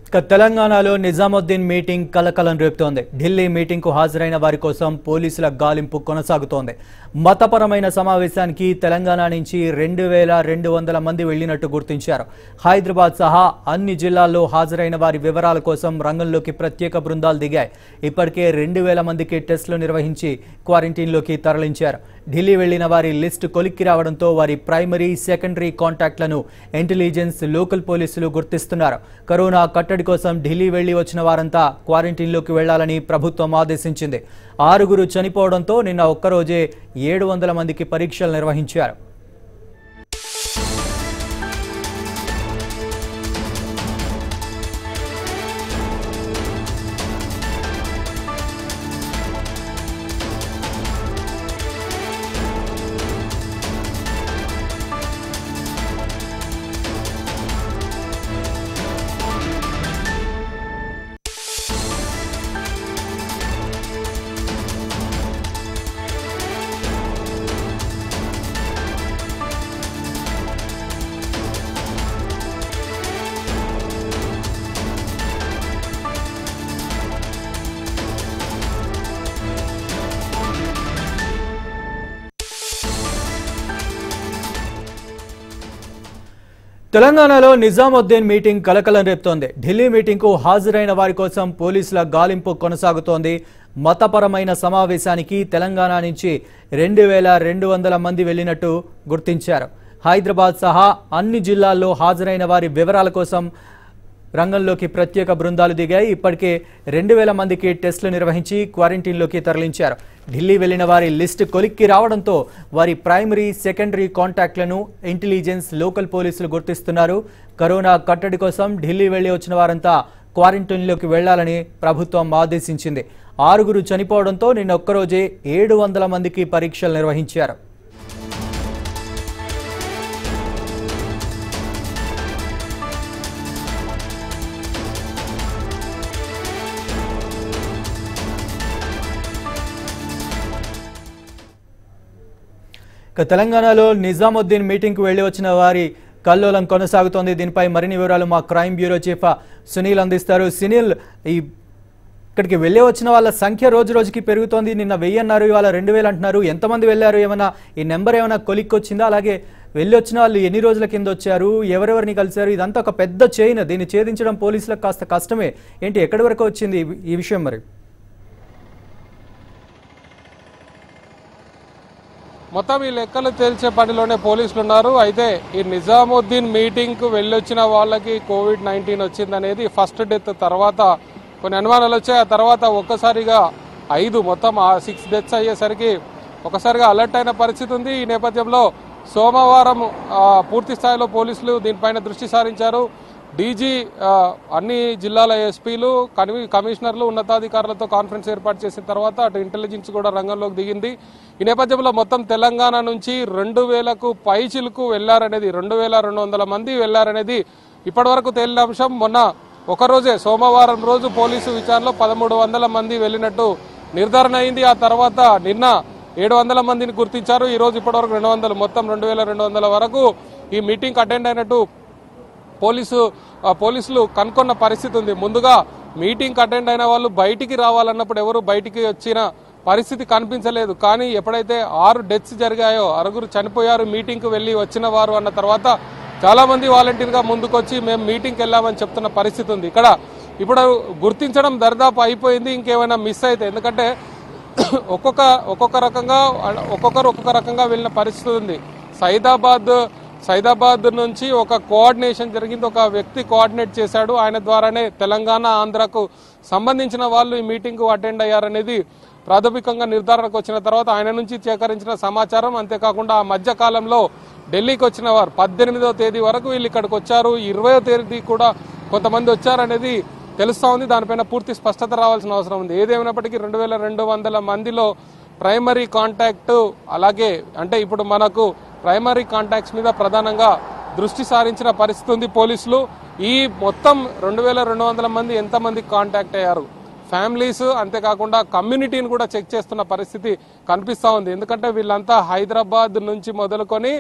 ఇక తెలంగాణలో నిజాముద్దీన్ మీటింగ్ కలకలం రేపుతోంది ఢిల్లీ మీటింగ్కు హాజరైన వారి కోసం పోలీసుల గాలింపు కొనసాగుతోంది మతపరమైన సమావేశానికి తెలంగాణ నుంచి రెండు వేల రెండు వందల మంది వెళ్లినట్టు గుర్తించారు హైదరాబాద్ సహా అన్ని జిల్లాల్లో హాజరైన వారి వివరాల కోసం రంగంలోకి ప్రత్యేక బృందాలు దిగాయి ఇప్పటికే రెండు వేల మందికి టెస్టులు నిర్వహించి క్వారంటైన్లోకి తరలించారు ఢిల్లీ వెళ్లిన వారి లిస్టు కొలిక్కి రావడంతో వారి ప్రైమరీ సెకండరీ కాంటాక్ట్లను ఇంటెలిజెన్స్ లోకల్ పోలీసులు గుర్తిస్తున్నారు కరోనా కట్టడి కోసం ఢిల్లీ వెళ్లి వచ్చిన వారంతా క్వారంటైన్లోకి వెళ్లాలని ప్రభుత్వం ఆదేశించింది ఆరుగురు చనిపోవడంతో నిన్న ఒక్కరోజే ఏడు వందల మందికి పరీక్షలు నిర్వహించారు తెలంగాణలో నిజాముద్దీన్ మీటింగ్ కలకలం రేపుతోంది ఢిల్లీ మీటింగ్కు హాజరైన వారి కోసం పోలీసుల గాలింపు కొనసాగుతోంది మతపరమైన సమావేశానికి తెలంగాణ నుంచి రెండు వేల రెండు వందల మంది వెళ్లినట్టు గుర్తించారు హైదరాబాద్ సహా అన్ని జిల్లాల్లో హాజరైన వారి వివరాల కోసం రంగంలోకి ప్రత్యేక బృందాలు దిగాయి ఇప్పటికే రెండు వేల మందికి టెస్టులు నిర్వహించి క్వారంటైన్లోకి తరలించారు ఢిల్లీ వెళ్లిన వారి లిస్టు కొలిక్కి రావడంతో వారి ప్రైమరీ సెకండరీ కాంటాక్ట్లను ఇంటెలిజెన్స్ లోకల్ పోలీసులు గుర్తిస్తున్నారు కరోనా కట్టడి కోసం ఢిల్లీ వెళ్లి వచ్చిన వారంతా క్వారంటైన్లోకి వెళ్లాలని ప్రభుత్వం ఆదేశించింది ఆరుగురు చనిపోవడంతో నిన్న ఒక్కరోజే ఏడు వందల మందికి పరీక్షలు నిర్వహించారు ఇక తెలంగాణలో నిజాముద్దీన్ మీటింగ్కు వెళ్లి వచ్చిన వారి కల్లోలం కొనసాగుతోంది దీనిపై మరిన్ని వివరాలు మా క్రైమ్ బ్యూరో చీఫ్ సునీల్ అందిస్తారు సునీల్ ఈ ఇక్కడికి వెళ్ళి వచ్చిన వాళ్ళ సంఖ్య రోజు రోజుకి పెరుగుతోంది నిన్న వెయ్యి అన్నారు ఇవాళ రెండు వేలు అంటున్నారు ఎంతమంది వెళ్ళారు ఏమైనా ఈ నెంబర్ ఏమైనా కొలిక్కి వచ్చిందా అలాగే వెళ్ళి వచ్చిన వాళ్ళు ఎన్ని రోజుల కింద వచ్చారు ఎవరెవరిని కలిశారు ఇదంతా ఒక పెద్ద చైన్ దీన్ని ఛేదించడం పోలీసులకు కాస్త కష్టమే ఏంటి ఎక్కడి వరకు వచ్చింది ఈ- ఈ విషయం మరి మొత్తం ఈ లెక్కలు తేల్చే పనిలోనే పోలీసులు ఉన్నారు అయితే ఈ నిజాముద్దీన్ మీటింగ్కు వెళ్ళొచ్చిన వాళ్ళకి కోవిడ్ నైన్టీన్ వచ్చిందనేది ఫస్ట్ డెత్ తర్వాత కొన్ని అనుమానాలు వచ్చాయి ఆ తర్వాత ఒక్కసారిగా ఐదు మొత్తం ఆ సిక్స్ డెత్స్ అయ్యేసరికి ఒకసారిగా అలర్ట్ అయిన పరిస్థితి ఉంది ఈ నేపథ్యంలో సోమవారం ఆ, పూర్తి స్థాయిలో పోలీసులు దీనిపైన దృష్టి సారించారు డీజీ ఆ, అన్ని జిల్లాల ఎస్పీలు కమి కమిషనర్లు ఉన్నతాధికారులతో కాన్ఫరెన్స్ ఏర్పాటు చేసిన తర్వాత అటు ఇంటెలిజెన్స్ కూడా రంగంలోకి దిగింది ఈ నేపథ్యంలో మొత్తం తెలంగాణ నుంచి రెండు వేలకు పైచిలకు వెళ్లారనేది రెండు వేల రెండు వందల మంది వెళ్లారనేది ఇప్పటివరకు తేలిన అంశం మొన్న ఒకరోజే సోమవారం రోజు పోలీసు విచారణలో పదమూడు వందల మంది వెళ్ళినట్టు నిర్ధారణ అయింది ఆ తర్వాత నిన్న ఏడు వందల మందిని గుర్తించారు ఈ రోజు ఇప్పటివరకు రెండు వందలు మొత్తం రెండు వేల రెండు వందల వరకు ఈ మీటింగ్ అటెండ్ అయినట్టు పోలీసు ఆ, పోలీసులు కనుక్కున్న పరిస్థితి ఉంది ముందుగా మీటింగ్ అటెండ్ అయిన వాళ్ళు బయటికి రావాలన్నప్పుడు ఎవరు బయటికి వచ్చిన పరిస్థితి కనిపించలేదు కానీ ఎప్పుడైతే ఆరు డెత్స్ జరిగాయో ఆరుగురు చనిపోయారు మీటింగ్కి వెళ్ళి వచ్చిన వారు అన్న తర్వాత చాలా మంది వాలంటీర్గా ముందుకొచ్చి మేము మీటింగ్కి వెళ్ళామని చెప్తున్న పరిస్థితి ఉంది ఇక్కడ ఇప్పుడు గుర్తించడం దరిదాపు అయిపోయింది ఇంకేమైనా మిస్ అయితే ఎందుకంటే ఒక్కొక్క ఒక్కొక్క రకంగా ఒక్కొక్కరు ఒక్కొక్క రకంగా వెళ్ళిన పరిస్థితి ఉంది సైదాబాద్ సైదాబాద్ నుంచి ఒక కోఆర్డినేషన్ జరిగింది ఒక వ్యక్తి కోఆర్డినేట్ చేశాడు ఆయన ద్వారానే తెలంగాణ ఆంధ్రకు సంబంధించిన వాళ్ళు ఈ మీటింగ్ అటెండ్ అయ్యారనేది ప్రాథమికంగా నిర్ధారణకు వచ్చిన తర్వాత ఆయన నుంచి సేకరించిన సమాచారం అంతేకాకుండా ఆ మధ్య కాలంలో ఢిల్లీకి వచ్చిన వారు పద్దెనిమిదవ తేదీ వరకు వీళ్ళు ఇక్కడికి వచ్చారు ఇరవయో తేదీ కూడా కొంతమంది వచ్చారనేది తెలుస్తా ఉంది దానిపైన పూర్తి స్పష్టత రావాల్సిన అవసరం ఉంది ఏదేమైనప్పటికీ రెండు వేల రెండు వందల మందిలో ప్రైమరీ కాంటాక్ట్ అలాగే అంటే ఇప్పుడు మనకు ప్రైమరీ కాంటాక్ట్స్ మీద ప్రధానంగా దృష్టి సారించిన పరిస్థితి ఉంది పోలీసులు ఈ మొత్తం రెండు వేల రెండు వందల మంది ఎంతమంది కాంటాక్ట్ అయ్యారు ఫ్యామిలీస్ అంతేకాకుండా కమ్యూనిటీని కూడా చెక్ చేస్తున్న పరిస్థితి కనిపిస్తూ ఉంది ఎందుకంటే వీళ్ళంతా హైదరాబాద్ నుంచి మొదలుకొని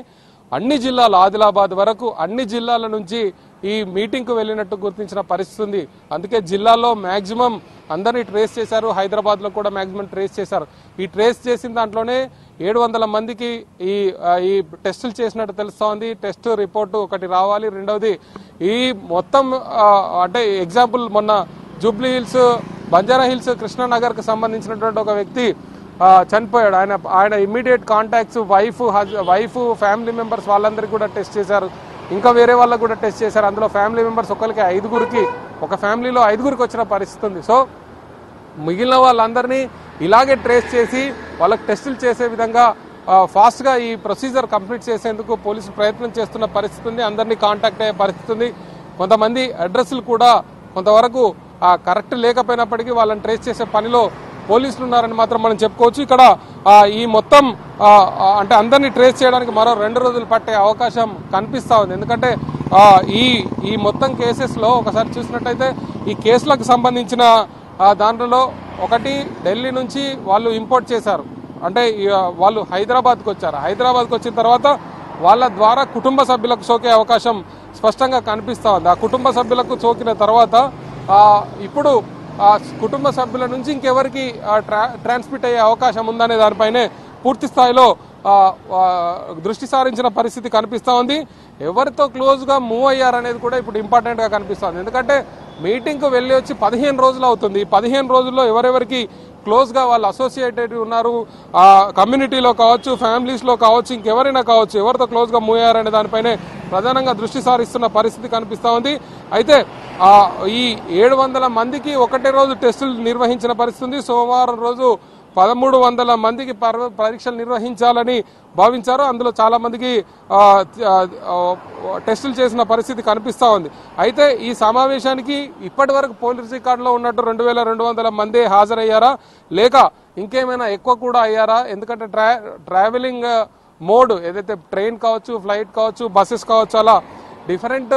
అన్ని జిల్లాలు ఆదిలాబాద్ వరకు అన్ని జిల్లాల నుంచి ఈ మీటింగ్కు వెళ్ళినట్టు గుర్తించిన పరిస్థితి ఉంది అందుకే జిల్లాలో మాక్సిమం అందరినీ ట్రేస్ చేశారు హైదరాబాద్లో కూడా మాక్సిమం ట్రేస్ చేశారు ఈ ట్రేస్ చేసిన దాంట్లోనే ఏడు వందల మందికి ఈ ఆ, ఈ టెస్టులు చేసినట్టు తెలుస్తోంది టెస్ట్ రిపోర్టు ఒకటి రావాలి రెండవది ఈ మొత్తం ఆ, అంటే ఎగ్జాంపుల్ మొన్న జూబ్లీ హిల్స్ బంజారా హిల్స్ కృష్ణానగర్కి సంబంధించినటువంటి ఒక వ్యక్తి ఆ, చనిపోయాడు ఆయన ఆయన immediate contacts wife wife family members వాళ్ళందరికీ కూడా టెస్ట్ చేశారు ఇంకా వేరే వాళ్ళకు కూడా టెస్ట్ చేశారు అందులో ఫ్యామిలీ మెంబర్స్ ఒకరికి ఐదుగురికి ఒక ఫ్యామిలీలో ఐదుగురికి వచ్చిన పరిస్థితి ఉంది సో మిగిలిన వాళ్ళందరినీ ఇలాగే ట్రేస్ చేసి వాళ్ళకి టెస్టులు చేసే విధంగా ఆ, ఫాస్ట్గా ఈ ప్రొసీజర్ కంప్లీట్ చేసేందుకు పోలీసులు ప్రయత్నం చేస్తున్న పరిస్థితి ఉంది అందరినీ కాంటాక్ట్ అయ్యే పరిస్థితి ఉంది కొంతమంది అడ్రస్లు కూడా కొంతవరకు ఆ, కరెక్ట్ లేకపోయినప్పటికీ వాళ్ళని ట్రేస్ చేసే పనిలో పోలీసులు ఉన్నారని మాత్రం మనం చెప్పుకోవచ్చు ఇక్కడ ఆ, ఈ మొత్తం ఆ, ఆ, అంటే అందరినీ ట్రేస్ చేయడానికి మరో రెండు రోజులు పట్టే అవకాశం కనిపిస్తా ఉంది ఎందుకంటే ఆ, ఈ ఈ మొత్తం కేసెస్లో ఒకసారి చూసినట్టయితే ఈ కేసులకు సంబంధించిన ఆ, దాంట్లో ఒకటి ఢిల్లీ నుంచి వాళ్ళు ఇంపోర్ట్ చేశారు అంటే ఈ, ఆ, వాళ్ళు హైదరాబాద్కి వచ్చారు హైదరాబాద్కి వచ్చిన తర్వాత వాళ్ళ ద్వారా కుటుంబ సభ్యులకు సోకే అవకాశం స్పష్టంగా కనిపిస్తా ఉంది ఆ కుటుంబ సభ్యులకు సోకిన తర్వాత ఆ, ఇప్పుడు ఆ కుటుంబ సభ్యుల నుంచి ఇంకెవరికి ఆ, ట్రా ట్రాన్స్మిట్ అయ్యే అవకాశం ఉందనే దానిపైనే పూర్తి స్థాయిలో ఆ, ఆ, దృష్టి సారించిన పరిస్థితి కనిపిస్తా ఉంది ఎవరితో క్లోజ్గా మూవ్ అయ్యారనేది కూడా ఇప్పుడు ఇంపార్టెంట్గా కనిపిస్తుంది ఎందుకంటే మీటింగ్కు వెళ్ళి వచ్చి పదిహేను రోజులు అవుతుంది ఈ పదిహేను రోజుల్లో ఎవరెవరికి క్లోజ్గా వాళ్ళు అసోసియేటెడ్ ఉన్నారు ఆ కమ్యూనిటీలో కావచ్చు ఫ్యామిలీస్లో కావచ్చు ఇంకెవరైనా కావచ్చు ఎవరితో క్లోజ్గా మూవ్ అయ్యారనే దానిపైనే ప్రధానంగా దృష్టి సారిస్తున్న పరిస్థితి కనిపిస్తా ఉంది అయితే ఆ, ఈ ఏడు వందల మందికి ఒకటే రోజు టెస్టులు నిర్వహించిన పరిస్థితి ఉంది సోమవారం రోజు పదమూడు వందల మందికి పర్- పరీక్షలు నిర్వహించాలని భావించారు అందులో చాలా మందికి ఆ, ఆ, ఆ, టెస్టులు చేసిన పరిస్థితి కనిపిస్తా ఉంది అయితే ఈ సమావేశానికి ఇప్పటి వరకు పోలీస్ రికార్డులో ఉన్నట్టు రెండు వేల రెండు వందల మంది హాజరయ్యారా లేక ఇంకేమైనా ఎక్కువ కూడా అయ్యారా ఎందుకంటే ట్రా ట్రావెలింగ్ మోడ్ ఏదైతే ట్రైన్ కావచ్చు ఫ్లైట్ కావచ్చు బస్సెస్ కావచ్చు అలా different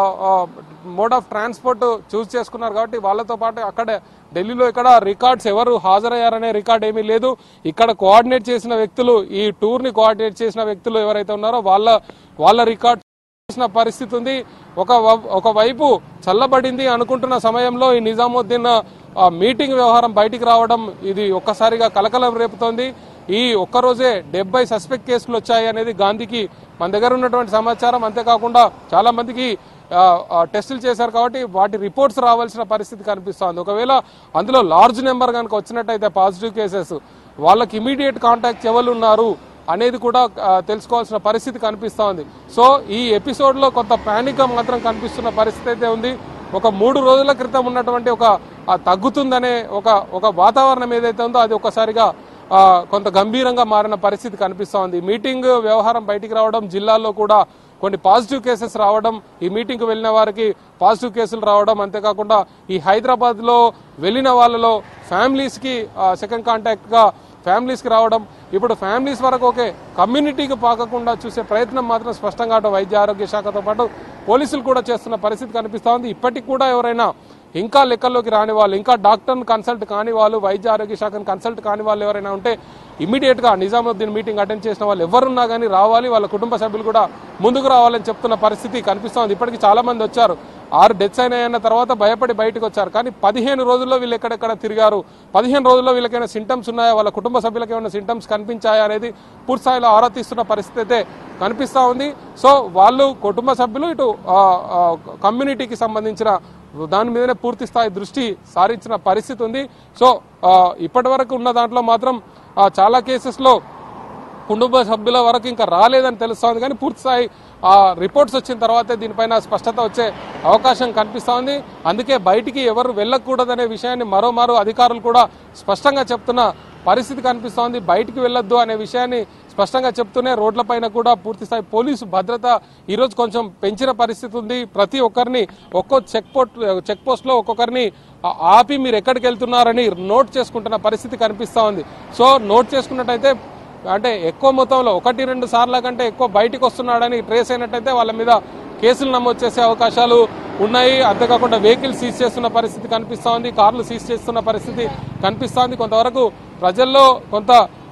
mode of transport choose చేసుకున్నారు కాబట్టి వాళ్ళతో పాటు అక్కడ ఢిల్లీలో ఇక్కడ రికార్డ్స్ ఎవరు హాజరయ్యారనే రికార్డ్ ఏమీ లేదు ఇక్కడ కోఆర్డినేట్ చేసిన వ్యక్తులు ఈ టూర్ ని కోఆర్డినేట్ చేసిన వ్యక్తులు ఎవరైతే ఉన్నారో వాళ్ళ వాళ్ళ రికార్డ్ చేసిన పరిస్థితి ఉంది ఒక వ- ఒక వైపు చల్లబడింది అనుకుంటున్న సమయంలో ఈ నిజాముద్దీన్ ఆ, మీటింగ్ వ్యవహారం బయటికి రావడం ఇది ఒక్కసారిగా కలకలం రేపుతోంది ఈ ఒక్కరోజే డెబ్బై సస్పెక్ట్ కేసులు వచ్చాయి అనేది గాంధీకి మన దగ్గర ఉన్నటువంటి సమాచారం అంతేకాకుండా చాలా మందికి ఆ, ఆ, టెస్టులు చేశారు కాబట్టి వాటి రిపోర్ట్స్ రావాల్సిన పరిస్థితి కనిపిస్తోంది ఒకవేళ అందులో లార్జ్ నెంబర్ కనుక వచ్చినట్టయితే పాజిటివ్ కేసెస్ వాళ్ళకి ఇమీడియట్ కాంటాక్ట్స్ ఎవరు ఉన్నారు అనేది కూడా ఆ, తెలుసుకోవాల్సిన పరిస్థితి కనిపిస్తా ఉంది సో ఈ ఎపిసోడ్లో కొంత పానిక్ మాత్రం కనిపిస్తున్న పరిస్థితి అయితే ఉంది ఒక మూడు రోజుల క్రితం ఉన్నటువంటి ఒక ఆ, తగ్గుతుందనే ఒక ఒక వాతావరణం ఏదైతే ఉందో అది ఒకసారిగా ఆ, కొంత గంభీరంగా మారిన పరిస్థితి కనిపిస్తా ఉంది మీటింగ్ వ్యవహారం బయటికి రావడం జిల్లాల్లో కూడా కొన్ని పాజిటివ్ కేసెస్ రావడం ఈ మీటింగ్కి వెళ్ళిన వారికి పాజిటివ్ కేసులు రావడం అంతేకాకుండా ఈ హైదరాబాద్లో వెళ్ళిన వాళ్ళలో ఫ్యామిలీస్కి సెకండ్ కాంటాక్ట్గా ఫ్యామిలీస్కి రావడం ఇప్పుడు ఫ్యామిలీస్ వరకు ఓకే కమ్యూనిటీకి పాకకుండా చూసే ప్రయత్నం మాత్రం స్పష్టంగా అటు వైద్య ఆరోగ్య శాఖతో పాటు పోలీసులు కూడా చేస్తున్న పరిస్థితి కనిపిస్తా ఉంది ఇప్పటికి కూడా ఎవరైనా ఇంకా లెక్కల్లోకి రాని వాళ్ళు ఇంకా డాక్టర్ని కన్సల్ట్ కాని వాళ్ళు వైద్య ఆరోగ్య శాఖను కన్సల్ట్ కాని వాళ్ళు ఎవరైనా ఉంటే ఇమీడియట్ గా నిజాముద్దీన్ మీటింగ్ అటెండ్ చేసిన వాళ్ళు ఎవరున్నా కానీ రావాలి వాళ్ళ కుటుంబ సభ్యులు కూడా ముందుకు రావాలని చెప్తున్న పరిస్థితి కనిపిస్తా ఉంది ఇప్పటికి చాలా మంది వచ్చారు ఆరు డెత్స్ అయినాయన్న తర్వాత భయపడి బయటకు వచ్చారు కానీ పదిహేను రోజుల్లో వీళ్ళు ఎక్కడెక్కడ తిరిగారు పదిహేను రోజుల్లో వీళ్ళకైనా సింటమ్స్ ఉన్నాయా వాళ్ళ కుటుంబ సభ్యులకు ఏమైనా సింటమ్స్ కనిపించాయా అనేది పూర్తి స్థాయిలో ఆరా తీస్తున్న పరిస్థితి అయితే కనిపిస్తా ఉంది సో వాళ్ళు కుటుంబ సభ్యులు ఇటు ఆ, ఆ, కమ్యూనిటీకి సంబంధించిన దాని మీదనే పూర్తి స్థాయి దృష్టి సారించిన పరిస్థితి ఉంది సో ఆ, ఇప్పటి వరకు ఉన్న దాంట్లో మాత్రం ఆ, చాలా కేసెస్లో కుటుంబ సభ్యుల వరకు ఇంకా రాలేదని తెలుస్తోంది కానీ పూర్తి స్థాయి ఆ రిపోర్ట్స్ వచ్చిన తర్వాతే దీనిపైన స్పష్టత వచ్చే అవకాశం కనిపిస్తా ఉంది అందుకే బయటికి ఎవరు వెళ్ళకూడదనే విషయాన్ని మరోమారు అధికారులు కూడా స్పష్టంగా చెప్తున్న పరిస్థితి కనిపిస్తోంది బయటికి వెళ్ళొద్దు అనే విషయాన్ని స్పష్టంగా చెప్తూనే రోడ్లపైన కూడా పూర్తి స్థాయి పోలీసు భద్రత ఈరోజు కొంచెం పెంచిన పరిస్థితి ఉంది ప్రతి ఒక్కరిని ఒక్కో చెక్ పోస్ట్ చెక్ పోస్ట్లో ఒక్కొక్కరిని ఆ- ఆపి మీరు ఎక్కడికి వెళ్తున్నారని నోట్ చేసుకుంటున్న పరిస్థితి కనిపిస్తా ఉంది సో నోట్ చేసుకున్నట్టయితే అంటే ఎక్కువ మొత్తంలో ఒకటి రెండు సార్ల కంటే ఎక్కువ బయటికి వస్తున్నాడని ట్రేస్ అయినట్టయితే వాళ్ళ మీద కేసులు నమోదు చేసే అవకాశాలు ఉన్నాయి అంతేకాకుండా వెహికల్ సీజ్ చేస్తున్న పరిస్థితి కనిపిస్తా ఉంది కార్లు సీజ్ చేస్తున్న పరిస్థితి కనిపిస్తా ఉంది కొంతవరకు ప్రజల్లో కొంత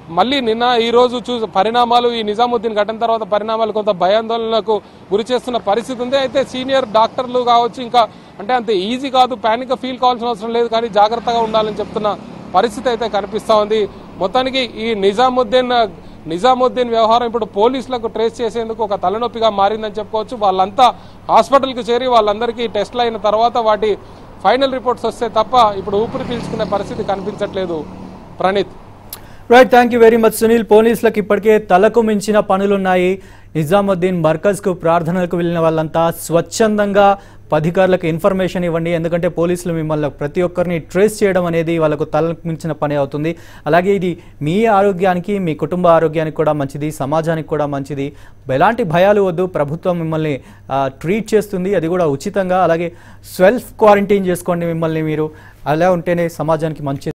మళ్ళీ నిన్న ఈ రోజు చూ పరిణామాలు ఈ నిజాముద్దీన్ ఘటన తర్వాత పరిణామాలు కొంత భయాందోళనలకు గురి చేస్తున్న పరిస్థితి ఉంది అయితే సీనియర్ డాక్టర్లు కావచ్చు ఇంకా అంటే అంత ఈజీ కాదు ప్యానిక్ ఫీల్ కావాల్సిన అవసరం లేదు కానీ జాగ్రత్తగా ఉండాలని చెప్తున్న పరిస్థితి అయితే కనిపిస్తా ఉంది మొత్తానికి ఈ నిజాముద్దీన్ నిజాముద్దీన్ వ్యవహారం ఇప్పుడు పోలీసులకు ట్రేస్ చేసేందుకు ఒక తలనొప్పిగా మారిందని చెప్పుకోవచ్చు వాళ్ళంతా హాస్పిటల్కి చేరి వాళ్ళందరికీ టెస్ట్లు అయిన తర్వాత వాటి ఫైనల్ రిపోర్ట్స్ వస్తే తప్ప ఇప్పుడు ఊపిరి పీల్చుకునే పరిస్థితి కనిపించట్లేదు Praneeth right thank you very much Sunil పోలీసులకు ఇప్పటికే తలకు మించిన పనులున్నాయి నిజాముద్దీన్ మర్కజ్కు ప్రార్థనలకు వెళ్ళిన వాళ్ళంతా స్వచ్ఛందంగా అధికారులకు ఇన్ఫర్మేషన్ ఇవ్వండి ఎందుకంటే పోలీసులు మిమ్మల్ని ప్రతి ఒక్కరిని ట్రేస్ చేయడం అనేది వాళ్ళకు తలకు మించిన పని అవుతుంది అలాగే ఇది మీ ఆరోగ్యానికి మీ కుటుంబ ఆరోగ్యానికి కూడా మంచిది సమాజానికి కూడా మంచిది ఎలాంటి భయాలు వద్దు ప్రభుత్వం మిమ్మల్ని ఆ, ట్రీట్ చేస్తుంది అది కూడా ఉచితంగా అలాగే సెల్ఫ్ క్వారంటైన్ చేసుకోండి మిమ్మల్ని మీరు అలా ఉంటేనే సమాజానికి మంచి